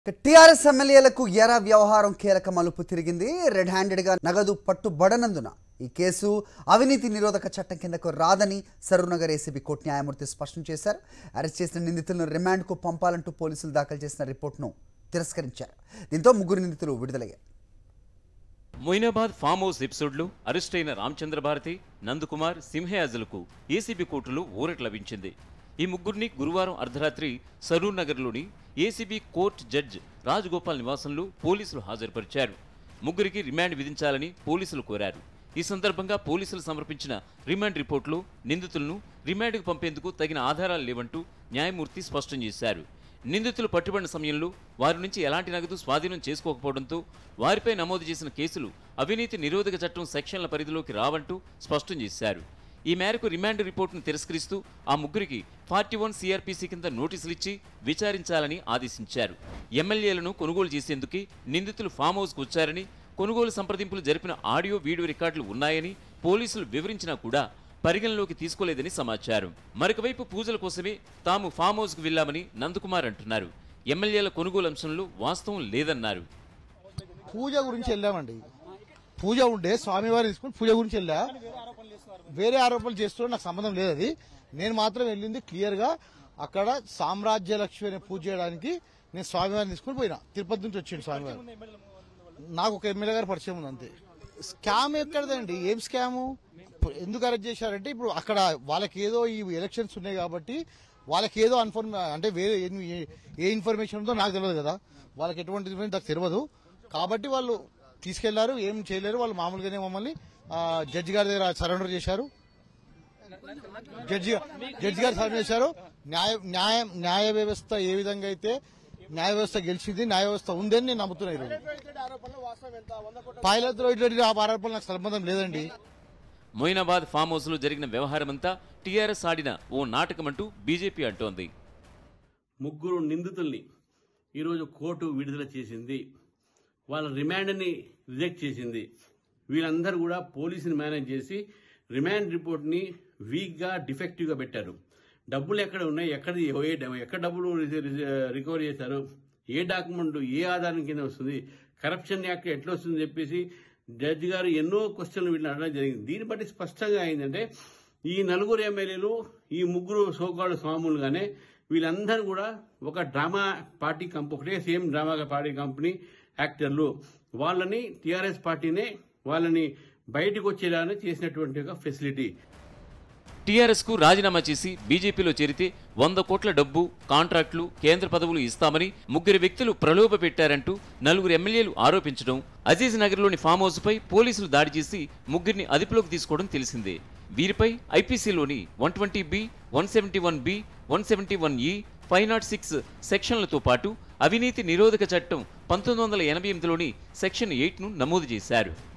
TRS ఎమ్మెల్యేలకు ఎరా వ్యవహారం కీలక మలుపు తిరిగింది రెడ్ హ్యాండెడ్గా నగదు పట్టుబడనందున ఈ కేసు అవినీతి నిరోధక చట్టం కిందకు రాదని సరూర్నగర్ ఏసీబీ కోర్టు న్యాయమూర్తి స్పష్టం చేశారు అరెస్ట్ చేసిన నిందితులను రిమాండ్కు పంపాలంటూ పోలీసులు దాఖలు చేసిన రిపోర్ట్ను తిరస్కరించారు దీంతో ముగ్గురు నిందితులు విడుదలయ్యారు మొయినాబాద్ ఫామ్ హౌస్ ఎపిసోడ్లో అరెస్ట్ అయిన రామచంద్ర భారతి నందకుమార్ సింహయాజులకు ఏసీబీ కోర్టులో ఊరట లభించింది ఈ ముగ్గురిని గురువారం అర్ధరాత్రి సరూర్ నగర్లోని ఏసీబీ కోర్టు జడ్జ్ రాజగోపాల్ నివాసంలో పోలీసులు హాజరుపరిచారు ముగ్గురికి రిమాండ్ విధించాలని పోలీసులు కోరారు ఈ సందర్భంగా పోలీసులు సమర్పించిన రిమాండ్ రిపోర్టులో నిందితులను రిమాండ్కు పంపేందుకు తగిన ఆధారాలు లేవంటూ న్యాయమూర్తి స్పష్టం చేశారు నిందితులు పట్టుబడిన సమయంలో వారి నుంచి ఎలాంటి నగదు స్వాధీనం చేసుకోకపోవడంతో వారిపై నమోదు చేసిన కేసులు అవినీతి నిరోధక చట్టం సెక్షన్ల పరిధిలోకి రావంటూ స్పష్టం చేశారు ఈ మేరకు రిమాండ్ రిపోర్టును తిరస్కరిస్తూ ఆ ముగ్గురికి ఫార్టీ వన్ సిఆర్పీసీ కింద నోటీసులు ఇచ్చి విచారించాలని ఆదేశించారు ఎమ్మెల్యేలను కొనుగోలు చేసేందుకే నిందితులు ఫామ్ హౌస్కు వచ్చారని కొనుగోలు సంప్రదింపులు జరిపిన ఆడియో వీడియో రికార్డులు ఉన్నాయని పోలీసులు వివరించినా కూడా పరిగణలోకి తీసుకోలేదని సమాచారం మరొకవైపు పూజల కోసమే తాము ఫామ్ హౌస్కు వెళ్లామని నందకుమార్ అంటున్నారు ఎమ్మెల్యేల కొనుగోలు అంశంలో వాస్తవం లేదన్నారు పూజ గురించి వెళ్ళామండి పూజ ఉండే స్వామివారిని తీసుకుని పూజ గురించి వెళ్ళా వేరే ఆరోపణలు చేస్తున్నా నాకు సంబంధం లేదు అది నేను మాత్రం వెళ్ళింది క్లియర్ గా అక్కడ సామ్రాజ్య లక్ష్మి అనే పూజ చేయడానికి నేను స్వామివారిని తీసుకుని పోయినా తిరుపతి నుంచి వచ్చిండు స్వామివారు నాకు ఒక ఎమ్మెల్యే గారు పరిచయం ఉంది అంతే స్కామ్ ఎక్కడదండి ఏం స్కాము ఇప్పుడు ఎందుకు అరెస్ట్ చేశారంటే ఇప్పుడు అక్కడ వాళ్ళకి ఏదో ఈ ఎలక్షన్స్ ఉన్నాయి కాబట్టి వాళ్ళకి ఏదో అన్ఫర్మ్ అంటే వేరే ఏ- ఏ- ఏ ఇన్ఫర్మేషన్ ఉందో నాకు తెలియదు కదా వాళ్ళకి ఎటువంటి ఇన్ఫర్మేషన్ నాకు తెలియదు కాబట్టి వాళ్ళు తీసుకెళ్లారు ఏం చేయలేరు వాళ్ళు మామూలుగానే మమ్మల్ని ఆ, జడ్జి గారి దగ్గర సరెండర్ చేశారు జడ్జి జడ్జి గారు సరెండర్ చేశారు న్యాయ న్యాయ న్యాయ వ్యవస్థ ఏ విధంగా అయితే న్యాయ వ్యవస్థ గెలిచింది న్యాయ వ్యవస్థ ఉందని నేను నమ్ముతున్నా ఈరోజు పైలత్ ఇటువంటి ఆ ఆరోపణలు నాకు సంబంధం లేదండి మొయినాబాద్ ఫామ్ హౌస్లో జరిగిన వ్యవహారమంతా టీఆర్ఎస్ ఆడిన ఓ నాటకమంటూ బీజేపీ అంటోంది ముగ్గురు నిందితుల్ని ఈరోజు కోర్టు విడుదల చేసింది వాళ్ళ రిమాండ్ని రిజెక్ట్ చేసింది వీళ్ళందరూ కూడా పోలీసుని మేనేజ్ చేసి రిమాండ్ రిపోర్ట్ని వీక్గా డిఫెక్టివ్గా పెట్టారు డబ్బులు ఎక్కడ ఉన్నాయి ఎక్కడ ఏ ఎక్కడ డబ్బులు రి- రి- రికవరీ చేశారు ఏ డాక్యుమెంట్ ఏ ఆధారం కింద వస్తుంది కరప్షన్ యాక్ట్ ఎట్లా వస్తుందని చెప్పేసి జడ్జి గారు ఎన్నో క్వశ్చన్లు వీళ్ళని అడగడం జరిగింది దీన్ని బట్టి స్పష్టంగా అయిందంటే ఈ నలుగురు ఎమ్మెల్యేలు ఈ ముగ్గురు సోకాడు స్వాములుగానే వీళ్ళందరూ కూడా ఒక డ్రామా పార్టీ కంపెనీ ఒకటే సేమ్ డ్రామా పార్టీ కంపెనీ యాక్టర్లు వాళ్ళని టీఆర్ఎస్ పార్టీనే వాళ్ళని బయటకు వచ్చేలానే చేసినటువంటి ఒక ఫెసిలిటీ టీఆర్ఎస్ కు రాజీనామా చేసి బీజేపీలో చేరితే వంద కోట్ల డబ్బు కాంట్రాక్టులు కేంద్ర పదవులు ఇస్తామని ముగ్గురు వ్యక్తులు ప్రలోభ పెట్టారంటూ నలుగురు ఎమ్మెల్యేలు ఆరోపించడం అజీజ్ నగర్లోని ఫామ్ హౌస్ పై పోలీసులు దాడి చేసి ముగ్గురిని అదుపులోకి తీసుకోవడం తెలిసిందే వీరిపై ఐపీసీలోని one twenty B one seventy one B one seventy one E five nought six సెక్షన్లతో పాటు అవినీతి నిరోధక చట్టం పంతొమ్మిది వందల ఎనభై ఎనిమిదిలోని సెక్షన్ ఎయిట్ను నమోదు చేశారు